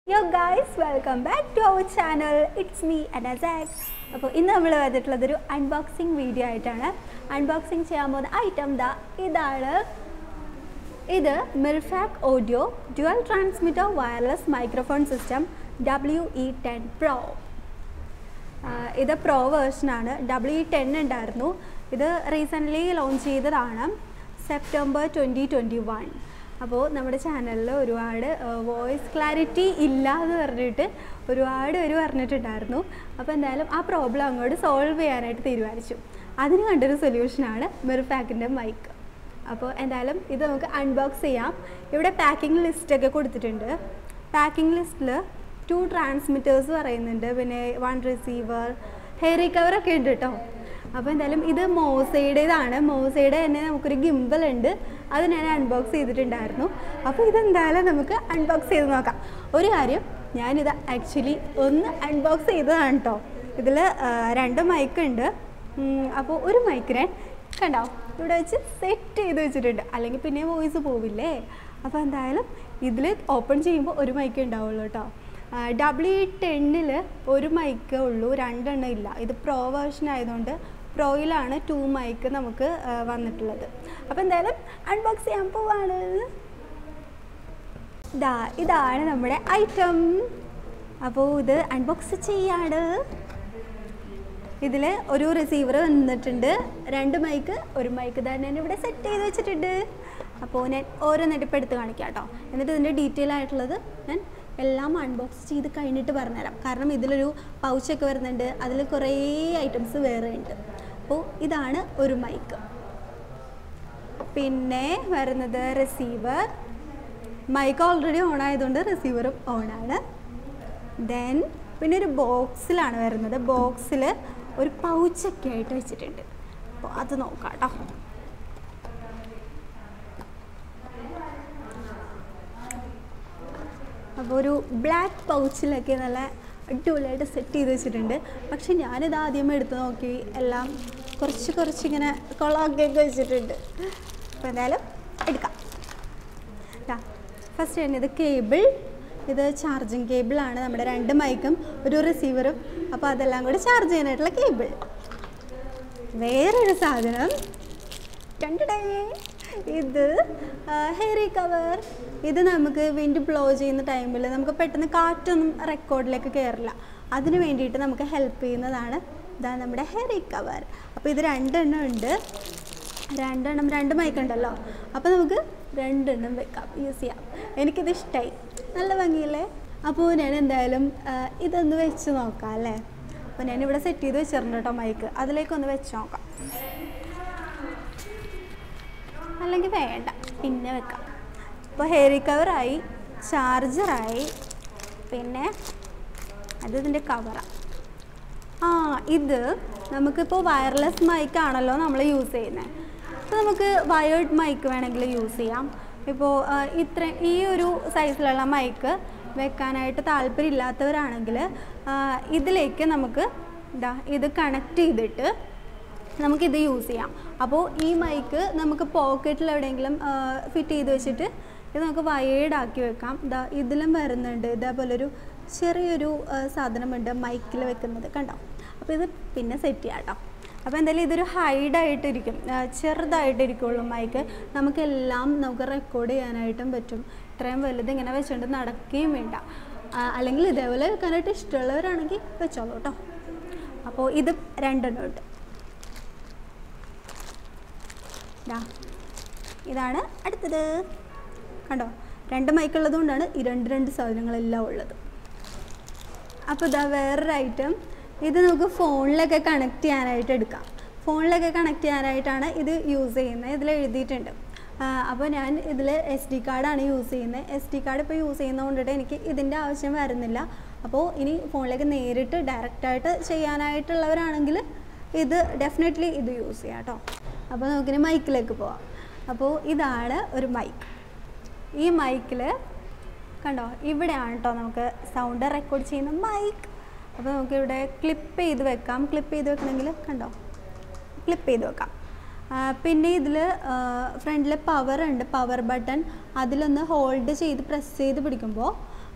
യോ guys welcome back to our channel it's me Anasak അപ്പോൾ ഇന്ന് നമ്മൾ വന്നിട്ടുള്ളത് ഒരു അൺബോക്സിങ് വീഡിയോ ആയിട്ടാണ് അൺബോക്സിങ് ചെയ്യാൻ പോകുന്ന ഐറ്റം ദാ ഇതാണ് ഇത് Mirfak audio dual transmitter wireless microphone system W E ten pro ഇത് പ്രോ വേർഷനാണ് ഡബ്ല്യു ഇ ടെൻ ഉണ്ടായിരുന്നു ഇത് റീസെൻ്റ്ലി ലോഞ്ച് ചെയ്തതാണ് സെപ്റ്റംബർ ട്വൻറ്റി ട്വൻറ്റി വൺ അപ്പോൾ നമ്മുടെ ചാനലിൽ ഒരുപാട് വോയിസ് ക്ലാരിറ്റി ഇല്ല എന്ന് പറഞ്ഞിട്ട് ഒരുപാട് പേര് പറഞ്ഞിട്ടുണ്ടായിരുന്നു അപ്പോൾ എന്തായാലും ആ പ്രോബ്ലം അങ്ങോട്ട് സോൾവ് ചെയ്യാനായിട്ട് തീരുമാനിച്ചു അതിന് കണ്ടൊരു സൊല്യൂഷനാണ് മിർഫാക്കിൻ്റെ മൈക്ക് അപ്പോൾ എന്തായാലും ഇത് നമുക്ക് അൺബോക്സ് ചെയ്യാം ഇവിടെ പാക്കിംഗ് ലിസ്റ്റൊക്കെ കൊടുത്തിട്ടുണ്ട് പാക്കിംഗ് ലിസ്റ്റിൽ ടു ട്രാൻസ്മിറ്റേഴ്സ് പറയുന്നുണ്ട് പിന്നെ വൺ റിസീവർ ഹെയർ റിക്കവറൊക്കെ ഉണ്ട് കേട്ടോ അപ്പോൾ എന്തായാലും ഇത് മോസയുടേതാണ് മോസയുടെ തന്നെ നമുക്കൊരു ഗിംബൽ ഉണ്ട് അത് ഞാൻ അൺബോക്സ് ചെയ്തിട്ടുണ്ടായിരുന്നു അപ്പോൾ ഇതെന്തായാലും നമുക്ക് അൺബോക്സ് ചെയ്ത് നോക്കാം ഒരു കാര്യം ഞാനിത് ആക്ച്വലി ഒന്ന് അൺബോക്സ് ചെയ്തതാണ് കേട്ടോ ഇതിൽ രണ്ട് മൈക്ക് ഉണ്ട് അപ്പോൾ ഒരു മൈക്കിനെ കണ്ടോ ഇവിടെ വെച്ച് സെറ്റ് ചെയ്ത് വെച്ചിട്ടുണ്ട് അല്ലെങ്കിൽ പിന്നെ വോയിസ് പോവില്ലേ അപ്പോൾ എന്തായാലും ഇതിൽ ഓപ്പൺ ചെയ്യുമ്പോൾ ഒരു മൈക്ക് ഉണ്ടാവുള്ളൂ കേട്ടോ ഡബ്ല്യു ടെന്നിൽ ഒരു മൈക്കേ ഉള്ളൂ രണ്ടെണ്ണം ഇല്ല ഇത് പ്രോ വേർഷൻ ആയതുകൊണ്ട് പ്രോയിലാണ് ടു മൈക്ക് നമുക്ക് ആ, വന്നിട്ടുള്ളത് അപ്പോൾ എന്തായാലും അൺബോക്സ് ചെയ്യാൻ പോവാണ് ഇതാ ഇതാണ് നമ്മുടെ ഐറ്റം അപ്പോൾ ഇത് അൺബോക്സ് ചെയ്യാണ് ഇതിൽ ഒരു റിസീവർ വന്നിട്ടുണ്ട് രണ്ട് മൈക്ക് ഒരു മൈക്ക് തന്നെ ഞാൻ ഇവിടെ സെറ്റ് ചെയ്ത് വെച്ചിട്ടുണ്ട് അപ്പോൾ ഞാൻ ഓരോന്നിട്ട് ഇപ്പോൾ എടുത്ത് കാണിക്കാം കേട്ടോ എന്നിട്ട് ഇതിൻ്റെ ഡീറ്റെയിൽ ആയിട്ടുള്ളത് ഞാൻ എല്ലാം അൺബോക്സ് ചെയ്ത് കഴിഞ്ഞിട്ട് പറഞ്ഞുതരാം കാരണം ഇതിലൊരു പൗച്ചൊക്കെ വരുന്നുണ്ട് അതിൽ കുറേ ഐറ്റംസ് വേറെ ഉണ്ട് അപ്പോൾ ഇതാണ് ഒരു മൈക്ക് പിന്നെ വരുന്നത് റിസീവർ മൈക്ക് ഓൾറെഡി ഓൺ ആയതുകൊണ്ട് റിസീവറും ഓണാണ് ദെൻ പിന്നെ ഒരു ബോക്സിലാണ് വരുന്നത് ബോക്സിൽ ഒരു പൗച്ചൊക്കെ ആയിട്ട് വെച്ചിട്ടുണ്ട് അപ്പോൾ അത് നോക്കാം കേട്ടോ അപ്പോൾ ഒരു ബ്ലാക്ക് പൗച്ചിലൊക്കെ നല്ല അടിപൊളിയായിട്ട് സെറ്റ് ചെയ്ത് വെച്ചിട്ടുണ്ട് പക്ഷെ ഞാനിത് ആദ്യമേ എടുത്ത് നോക്കി എല്ലാം കുറച്ച് കുറച്ചിങ്ങനെ കൊളാക്കിയൊക്കെ വെച്ചിട്ടുണ്ട് അപ്പോൾ എന്തായാലും എടുക്കാം ഫസ്റ്റ് തന്നെ ഇത് കേബിൾ ഇത് ചാർജിങ് കേബിളാണ് നമ്മുടെ രണ്ട് മൈക്കും ഒരു റിസീവറും അപ്പോൾ അതെല്ലാം കൂടി ചാർജ് ചെയ്യാനായിട്ടുള്ള കേബിൾ വേറൊരു സാധനം കണ്ടടേ ഇത് ഹെയറി കവർ ഇത് നമുക്ക് വിൻഡ് ബ്ലോ ചെയ്യുന്ന ടൈമിൽ നമുക്ക് പെട്ടെന്ന് കാറ്റൊന്നും റെക്കോർഡിലേക്ക് കയറില്ല അതിന് വേണ്ടിയിട്ട് നമുക്ക് ഹെൽപ്പ് ചെയ്യുന്നതാണ് ഇതാ നമ്മുടെ ഹെയറി കവർ അപ്പോൾ ഇത് രണ്ടെണ്ണം ഉണ്ട് രണ്ടെണ്ണം രണ്ട് മൈക്ക് ഉണ്ടല്ലോ അപ്പോൾ നമുക്ക് രണ്ടെണ്ണം വെക്കാം യൂസ് ചെയ്യാം എനിക്കിത് ഇഷ്ടമായി നല്ല ഭംഗിയില്ലേ അപ്പോൾ ഞാൻ എന്തായാലും ആ, ഇതൊന്ന് വെച്ച് നോക്കാം അല്ലേ അപ്പോൾ ഞാനിവിടെ സെറ്റ് ചെയ്ത് വെച്ചിട്ടുണ്ട് കേട്ടോ മൈക്ക് അതിലേക്കൊന്ന് വെച്ച് നോക്കാം അല്ലെങ്കിൽ വേണ്ട പിന്നെ വെക്കാം ഇപ്പോൾ ഹെയർ കവറായി ചാർജറായി പിന്നെ അത് ഇതിൻ്റെ കവറാണ് ആ ഇത് നമുക്കിപ്പോൾ വയർലെസ് മൈക്ക് ആണല്ലോ നമ്മൾ യൂസ് ചെയ്യുന്നത് അപ്പോൾ നമുക്ക് വയേർഡ് മൈക്ക് വേണമെങ്കിൽ യൂസ് ചെയ്യാം ഇപ്പോൾ ഇത്ര ഈ ഒരു സൈസിലുള്ള മൈക്ക് വെക്കാനായിട്ട് താല്പര്യമില്ലാത്തവരാണെങ്കിൽ ആ, ഇതിലേക്ക് നമുക്ക് ഇതാ ഇത് കണക്ട് ചെയ്തിട്ട് നമുക്കിത് യൂസ് ചെയ്യാം അപ്പോൾ ഈ മൈക്ക് നമുക്ക് പോക്കറ്റിൽ എവിടെയെങ്കിലും ഫിറ്റ് ചെയ്ത് വെച്ചിട്ട് ഇത് നമുക്ക് വയേർഡ് ആക്കി വെക്കാം ഇതാ ഇതിലും വരുന്നുണ്ട് ഇതേപോലൊരു ചെറിയൊരു ആ, സാധനമുണ്ട് മൈക്കിൽ വെക്കുന്നത് കണ്ടോ അപ്പോൾ ഇത് പിന്നെ സെറ്റ് ചെയ്യാം കേട്ടോ അപ്പോൾ എന്തായാലും ഇതൊരു ഹൈഡായിട്ടിരിക്കും ചെറുതായിട്ടിരിക്കുള്ളൂ മൈക്ക് നമുക്കെല്ലാം നമുക്ക് റെക്കോർഡ് ചെയ്യാനായിട്ടും പറ്റും ഇത്രയും വലുത് ഇങ്ങനെ വെച്ചുകൊണ്ട് നടക്കുകയും വേണ്ട ആ, അല്ലെങ്കിൽ ഇതേപോലെ വെക്കാനായിട്ട് ഇഷ്ടമുള്ളവരാണെങ്കിൽ വെച്ചോളൂ കേട്ടോ അപ്പോൾ ഇത് രണ്ടെണ്ണം ഉണ്ട് ദാ, ഇതാണ് അടുത്തത് കണ്ടോ രണ്ട് മൈക്കുള്ളത് കൊണ്ടാണ് ഈ രണ്ട് രണ്ട് സാധനങ്ങളെല്ലാം ഉള്ളത് അപ്പോൾ ഇതാ വേറൊരു ഐറ്റം ഇത് നമുക്ക് ഫോണിലൊക്കെ കണക്ട് ചെയ്യാനായിട്ട് എടുക്കാം ഫോണിലൊക്കെ കണക്ട് ചെയ്യാനായിട്ടാണ് ഇത് യൂസ് ചെയ്യുന്നത് ഇതിൽ എഴുതിയിട്ടുണ്ട് അപ്പോൾ ഞാൻ ഇതിൽ എസ് ഡി കാർഡാണ് യൂസ് ചെയ്യുന്നത് എസ് ഡി കാർഡ് ഇപ്പോൾ യൂസ് ചെയ്യുന്നത് കൊണ്ടിട്ട് എനിക്ക് ഇതിൻ്റെ ആവശ്യം വരുന്നില്ല അപ്പോൾ ഇനി ഫോണിലേക്ക് നേരിട്ട് ഡയറക്റ്റായിട്ട് ചെയ്യാനായിട്ടുള്ളവരാണെങ്കിൽ ഇത് ഡെഫിനറ്റ്ലി ഇത് യൂസ് ചെയ്യാം കേട്ടോ അപ്പോൾ നമുക്കിനി മൈക്കിലേക്ക് പോവാം അപ്പോൾ ഇതാണ് ഒരു മൈക്ക് ഈ മൈക്കിൽ കണ്ടോ ഇവിടെയാണ് കേട്ടോ നമുക്ക് സൗണ്ട് റെക്കോർഡ് ചെയ്യുന്ന മൈക്ക് അപ്പോൾ നമുക്ക് ഇവിടെ ക്ലിപ്പ് ചെയ്ത് വെക്കാം ക്ലിപ്പ് ചെയ്ത് വെക്കണമെങ്കിൽ കണ്ടോ ക്ലിപ്പ് ചെയ്ത് വെക്കാം ആ, പിന്നെ ഇതിൽ ഫ്രണ്ടിൽ പവർ ഉണ്ട് പവർ ബട്ടൺ അതിലൊന്ന് ഹോൾഡ് ചെയ്ത് പ്രസ് ചെയ്ത് പിടിക്കുമ്പോൾ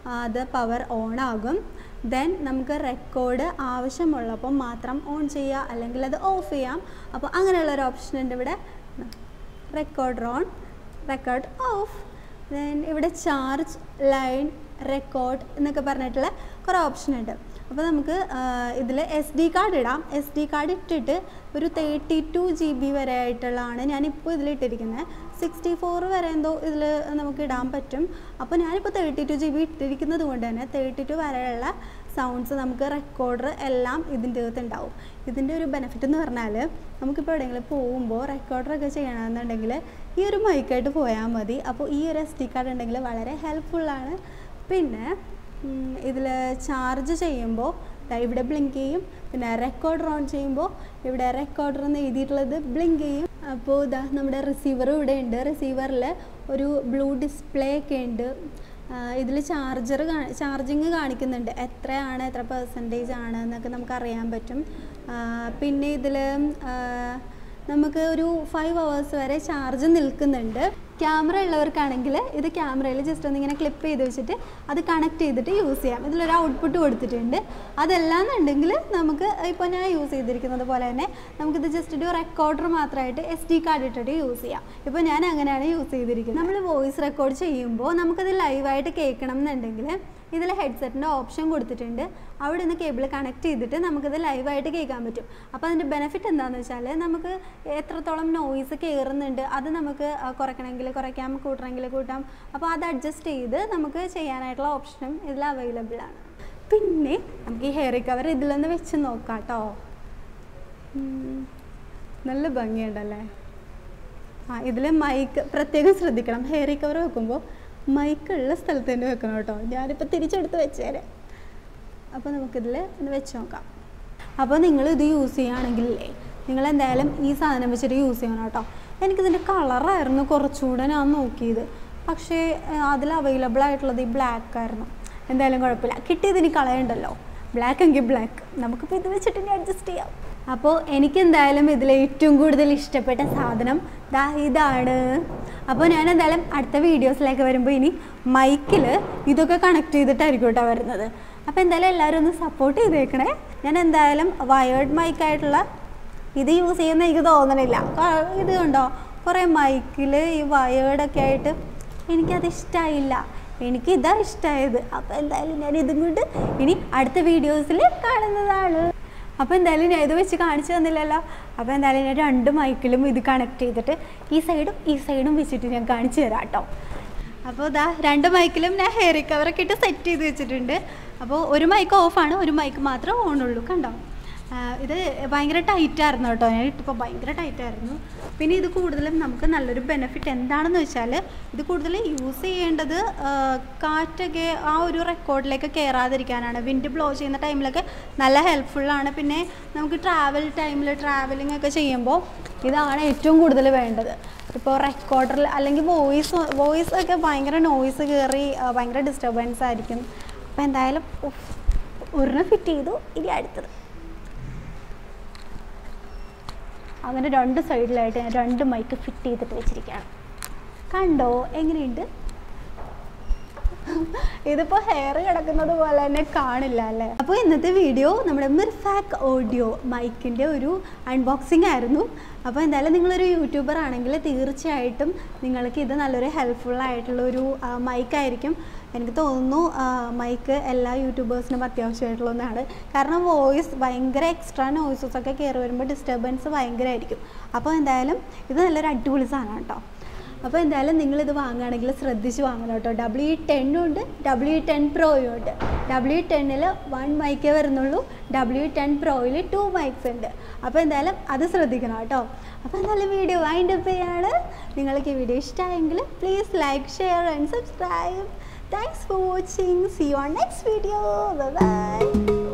അത് പവർ ഓൺ ആകും ദെൻ നമുക്ക് റെക്കോർഡ് ആവശ്യമുള്ളപ്പോൾ മാത്രം ഓൺ ചെയ്യുക അല്ലെങ്കിൽ അത് ഓഫ് ചെയ്യാം അപ്പോൾ അങ്ങനെയുള്ള ഒരു ഓപ്ഷൻ ഉണ്ട് ഇവിടെ record on record off then ഇവിടെ ചാർജ് ലൈൻ റെക്കോർഡ് എന്നൊക്കെ പറഞ്ഞിട്ടുള്ള കുറേ ഓപ്ഷൻ ഉണ്ട് അപ്പോൾ നമുക്ക് ഇതിൽ എസ് ഡി കാർഡ് ഇടാം എസ് ഡി കാർഡ് ഇട്ടിട്ട് ഒരു തേർട്ടി ടു ജി ബി വരെ ആയിട്ടുള്ളതാണ് ഞാനിപ്പോൾ ഇതിൽ ഇട്ടിരിക്കുന്നത് സിക്സ്റ്റി ഫോർ വരെ എന്തോ ഇതിൽ നമുക്ക് ഇടാൻ പറ്റും അപ്പോൾ ഞാനിപ്പോൾ തേർട്ടി ടു ജി ബി ഇട്ടിരിക്കുന്നത് കൊണ്ട് തന്നെ തേർട്ടി ടു വരെയുള്ള സൗണ്ട്സ് നമുക്ക് റെക്കോർഡർ എല്ലാം ഇതിൻ്റെ അകത്ത് ഉണ്ടാവും ഇതിൻ്റെ ഒരു ബെനിഫിറ്റ് എന്ന് പറഞ്ഞാൽ നമുക്കിപ്പോൾ എവിടെയെങ്കിലും പോകുമ്പോൾ റെക്കോർഡറൊക്കെ ചെയ്യണമെന്നുണ്ടെങ്കിൽ ഈ ഒരു മൈക്കായിട്ട് പോയാൽ മതി അപ്പോൾ ഈ ഒരു എസ് ഡി കാർഡ് ഉണ്ടെങ്കിൽ വളരെ ഹെൽപ്ഫുള്ളാണ് പിന്നെ ഇതിൽ ചാർജ് ചെയ്യുമ്പോൾ ഇവിടെ ബ്ലിങ്ക് ചെയ്യും പിന്നെ റെക്കോർഡർ ഓൺ ചെയ്യുമ്പോൾ ഇവിടെ റെക്കോർഡർ എന്ന് എഴുതിയിട്ടുള്ളത് ബ്ലിങ്ക് ചെയ്യും അപ്പോൾ ഇതാ നമ്മുടെ റിസീവർ ഇവിടെ ഉണ്ട് റിസീവറിൽ ഒരു ബ്ലൂ ഡിസ്പ്ലേ ഒക്കെ ഉണ്ട് ഇതിൽ ചാർജർ ചാർജിങ് കാണിക്കുന്നുണ്ട് എത്രയാണ് എത്ര പെർസെൻറ്റേജ് ആണ് എന്നൊക്കെ നമുക്ക് അറിയാൻ പറ്റും പിന്നെ ഇതിൽ നമുക്ക് ഒരു ഫൈവ് അവേഴ്സ് വരെ ചാർജ് നിൽക്കുന്നുണ്ട് ക്യാമറ ഉള്ളവർക്കാണെങ്കിൽ ഇത് ക്യാമറയിൽ ജസ്റ്റ് ഒന്ന് ഇങ്ങനെ ക്ലിപ്പ് ചെയ്ത് വെച്ചിട്ട് അത് കണക്ട് ചെയ്തിട്ട് യൂസ് ചെയ്യാം ഇതിലൊരു ഔട്ട്പുട്ട് കൊടുത്തിട്ടുണ്ട് അതല്ലാന്നുണ്ടെങ്കിൽ നമുക്ക് ഇപ്പോൾ ഞാൻ യൂസ് ചെയ്തിരിക്കുന്നത് പോലെ തന്നെ നമുക്കിത് ജസ്റ്റ് ഒരു റെക്കോർഡർ മാത്രമായിട്ട് എസ് ഡി കാർഡ് ഇട്ടിട്ട് യൂസ് ചെയ്യാം ഇപ്പോൾ ഞാൻ അങ്ങനെയാണ് യൂസ് ചെയ്തിരിക്കുന്നത് നമ്മൾ വോയിസ് റെക്കോർഡ് ചെയ്യുമ്പോൾ നമുക്കത് ലൈവായിട്ട് കേൾക്കണം എന്നുണ്ടെങ്കിൽ ഇതിൽ ഹെഡ്സെറ്റിൻ്റെ ഓപ്ഷൻ കൊടുത്തിട്ടുണ്ട് അവിടെ നിന്ന് കേബിൾ കണക്ട് ചെയ്തിട്ട് നമുക്കിത് ലൈവായിട്ട് കേൾക്കാൻ പറ്റും അപ്പോൾ അതിൻ്റെ ബെനിഫിറ്റ് എന്താണെന്ന് വെച്ചാൽ നമുക്ക് എത്രത്തോളം നോയിസ് കയറുന്നുണ്ട് അത് നമുക്ക് കുറയ്ക്കണമെങ്കിൽ കുറയ്ക്കാം കൂട്ടണമെങ്കിൽ കൂട്ടാം അപ്പോൾ അത് അഡ്ജസ്റ്റ് ചെയ്ത് നമുക്ക് ചെയ്യാനായിട്ടുള്ള ഓപ്ഷനും ഇതിൽ അവൈലബിൾ ആണ് പിന്നെ നമുക്ക് ഈ ഹെയർ റിക്കവർ ഇതിലൊന്ന് വെച്ച് നോക്കാം കേട്ടോ നല്ല ഭംഗിയുണ്ടല്ലേ ആ ഇതിൽ മൈക്ക് പ്രത്യേകം ശ്രദ്ധിക്കണം ഹെയർ റിക്കവർ വെക്കുമ്പോൾ മൈക്കുള്ള സ്ഥലത്ത് തന്നെ വെക്കണം കേട്ടോ ഞാനിപ്പോൾ തിരിച്ചെടുത്ത് വെച്ചേരെ അപ്പോൾ നമുക്കിതിൽ ഒന്ന് വെച്ച് നോക്കാം അപ്പോൾ നിങ്ങൾ ഇത് യൂസ് ചെയ്യുകയാണെങ്കിലേ നിങ്ങൾ എന്തായാലും ഈ സാധനം വെച്ചിട്ട് യൂസ് ചെയ്യണം കേട്ടോ എനിക്കിതിൻ്റെ കളറായിരുന്നു കുറച്ചുകൂടെ ഞാൻ നോക്കിയത് പക്ഷേ അതിൽ അവൈലബിൾ ആയിട്ടുള്ളത് ഈ ബ്ലാക്ക് ആയിരുന്നു എന്തായാലും കുഴപ്പമില്ല കിട്ടിയത് ഇനി കളയണ്ടല്ലോ ബ്ലാക്ക് എങ്കിൽ ബ്ലാക്ക് നമുക്കിപ്പോൾ ഇത് വെച്ചിട്ട് ഇനി അഡ്ജസ്റ്റ് ചെയ്യാം അപ്പോൾ എനിക്ക് എന്തായാലും ഇതിൽ ഏറ്റവും കൂടുതൽ ഇഷ്ടപ്പെട്ട സാധനം ദാ ഇതാണ് അപ്പോൾ ഞാൻ എന്തായാലും അടുത്ത വീഡിയോസിലേക്ക് വരുമ്പോൾ ഇനി മൈക്കിൽ ഇതൊക്കെ കണക്ട് ചെയ്തിട്ടായിരിക്കും കേട്ടോ വരുന്നത് അപ്പോൾ എന്തായാലും എല്ലാവരും ഒന്ന് സപ്പോർട്ട് ചെയ്തേക്കണേ ഞാൻ എന്തായാലും വയേർഡ് മൈക്കായിട്ടുള്ള ഇത് യൂസ് ചെയ്യുന്ന എനിക്ക് തോന്നണില്ല ഇത് കണ്ടോ കുറേ മൈക്കിൽ ഈ വയേർഡൊക്കെ ആയിട്ട് എനിക്കത് ഇഷ്ടമായില്ല എനിക്ക് ഇതാ ഇഷ്ടമായത് അപ്പോൾ എന്തായാലും ഞാൻ ഇതും കൊണ്ട് ഇനി അടുത്ത വീഡിയോസിൽ കാണുന്നതാണ് അപ്പോൾ എന്തായാലും ഞാൻ ഇത് വെച്ച് കാണിച്ചു തന്നില്ലല്ലോ അപ്പോൾ എന്തായാലും ഞാൻ രണ്ട് മൈക്കിലും ഇത് കണക്ട് ചെയ്തിട്ട് ഈ സൈഡും ഈ സൈഡും വെച്ചിട്ട് ഞാൻ കാണിച്ചു തരാം കേട്ടോ അപ്പോൾ ഇതാ രണ്ട് മൈക്കിലും ഞാൻ ഹെയർ റിക്കവറൊക്കെ ഇട്ട് സെറ്റ് ചെയ്ത് വെച്ചിട്ടുണ്ട് അപ്പോൾ ഒരു മൈക്ക് ഓഫാണ് ഒരു മൈക്ക് മാത്രം ഓണുള്ളൂ കണ്ടോ ഇത് ഭയങ്കര ടൈറ്റായിരുന്നു കേട്ടോ ഞാൻ ഇട്ടപ്പോൾ ഭയങ്കര ടൈറ്റായിരുന്നു പിന്നെ ഇത് കൂടുതലും നമുക്ക് നല്ലൊരു ബെനിഫിറ്റ് എന്താണെന്ന് വെച്ചാൽ ഇത് കൂടുതൽ യൂസ് ചെയ്യേണ്ടത് കാറ്റൊക്കെ ആ ഒരു റെക്കോർഡിലേക്ക് കയറാതിരിക്കാനാണ് വിൻഡ് ബ്ലോ ചെയ്യുന്ന ടൈമിലൊക്കെ നല്ല ഹെൽപ്ഫുള്ളാണ് പിന്നെ നമുക്ക് ട്രാവൽ ടൈമിൽ ട്രാവലിംഗ് ഒക്കെ ചെയ്യുമ്പോൾ ഇതാണ് ഏറ്റവും കൂടുതൽ വേണ്ടത് ഇപ്പോൾ റെക്കോർഡറിൽ അല്ലെങ്കിൽ വോയിസ് വോയിസ് ഒക്കെ ഭയങ്കര നോയിസ് കയറി ഭയങ്കര ഡിസ്റ്റർബൻസ് ആയിരിക്കും അപ്പോൾ എന്തായാലും ഒരെണ്ണം ഫിറ്റ് ചെയ്തു ഇനി അടുത്തത് അങ്ങനെ രണ്ട് സൈഡിലായിട്ട് ഞാൻ രണ്ട് മൈക്ക് ഫിറ്റ് ചെയ്തിട്ട് വെച്ചിരിക്കുകയാണ് കണ്ടോ എങ്ങനെയുണ്ട് ഇതിപ്പോൾ ഹെയർ കിടക്കുന്നത് പോലെ തന്നെ കാണില്ല അല്ലേ അപ്പോൾ ഇന്നത്തെ വീഡിയോ നമ്മുടെ മിർഫാക്ക് ഓഡിയോ മൈക്കിൻ്റെ ഒരു അൺബോക്സിംഗ് ആയിരുന്നു അപ്പോൾ എന്തായാലും നിങ്ങളൊരു യൂട്യൂബർ ആണെങ്കിൽ തീർച്ചയായിട്ടും നിങ്ങൾക്ക് ഇത് നല്ലൊരു ഹെൽപ്ഫുൾ ആയിട്ടുള്ള ഒരു മൈക്കായിരിക്കും എനിക്ക് തോന്നുന്നു മൈക്ക് എല്ലാ യൂട്യൂബേഴ്സിനും അത്യാവശ്യമായിട്ടുള്ള ഒന്നാണ് കാരണം വോയിസ് ഭയങ്കര എക്സ്ട്രാ നോയ്സസ് ഒക്കെ കയറി വരുമ്പോൾ ഡിസ്റ്റർബൻസ് ഭയങ്കരമായിരിക്കും അപ്പോൾ എന്തായാലും ഇത് നല്ലൊരു അടിപൊളി സാധനമാണ് കേട്ടോ അപ്പോൾ എന്തായാലും നിങ്ങളിത് വാങ്ങുകയാണെങ്കിൽ ശ്രദ്ധിച്ച് വാങ്ങണം കേട്ടോ ഡബ്ല്യു ടെന്നും ഉണ്ട് ഡബ്ല്യു ടെൻ പ്രോയും ഉണ്ട് ഡബ്ല്യു ടെന്നിൽ വൺ മൈക്കേ വരുന്നുള്ളൂ ഡബ്ല്യു ടെൻ പ്രോയിൽ ടു മൈക്സ് ഉണ്ട് അപ്പോൾ എന്തായാലും അത് ശ്രദ്ധിക്കണം കേട്ടോ അപ്പോൾ എന്തായാലും വീഡിയോ വൈൻഡ് അപ്പ് ചെയ്യാണ് നിങ്ങൾക്ക് ഈ വീഡിയോ ഇഷ്ടമായെങ്കിൽ please like share and subscribe thanks for watching see you on next video by